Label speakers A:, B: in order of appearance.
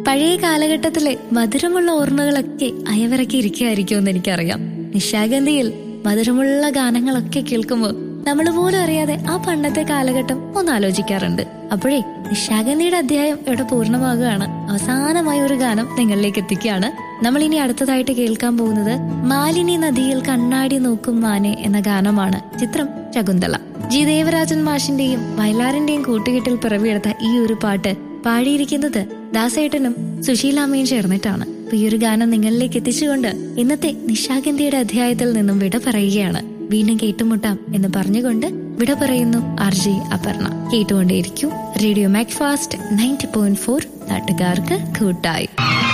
A: പഴയ കാലഘട്ടത്തിലെ മധുരമുള്ള ഓർമ്മകളൊക്കെ അയവിറക്കി ഇരിക്കുകയായിരിക്കുമെന്ന് എനിക്കറിയാം നിശാഗന്ധിയിൽ മധുരമുള്ള ഗാനങ്ങളൊക്കെ കേൾക്കുമ്പോൾ നമ്മൾ പോലും അറിയാതെ ആ പണ്ടത്തെ കാലഘട്ടം ഒന്ന് ആലോചിക്കാറുണ്ട് അപ്പോഴേ നിശാഗന്ധിയുടെ അധ്യായം ഇവിടെ പൂർണ്ണമാകുകയാണ് അവസാനമായ ഒരു ഗാനം നിങ്ങളിലേക്ക് എത്തിക്കുകയാണ് നമ്മൾ ഇനി അടുത്തതായിട്ട് കേൾക്കാൻ പോകുന്നത് മാലിനി നദിയിൽ കണ്ണാടി നോക്കും മാനെ എന്ന ഗാനമാണ് ചിത്രം ശകുന്തള ജി ദേവരാജൻ മാഷിന്റെയും വയലാറിന്റെയും കൂട്ടുകെട്ടിൽ പിറവിയെടുത്ത ഈ ഒരു പാട്ട് പാടിയിരിക്കുന്നത് ദാസേട്ടനും സുശീലാമ്മയും ചേർന്നിട്ടാണ് അപ്പൊ ഈ ഒരു ഗാനം നിങ്ങളിലേക്ക് എത്തിച്ചുകൊണ്ട് ഇന്നത്തെ നിശാഗന്ധിയുടെ അധ്യായത്തിൽ നിന്നും വിട പറയുകയാണ് വീണ്ടും കേട്ടുമുട്ടാം എന്ന് പറഞ്ഞുകൊണ്ട് വിട പറയുന്നു ആർ ജെ അപർണ കേട്ടുകൊണ്ടേയിരിക്കും radio Mac Fast ninety point four നാട്ടുകാർക്ക് കൂട്ടായി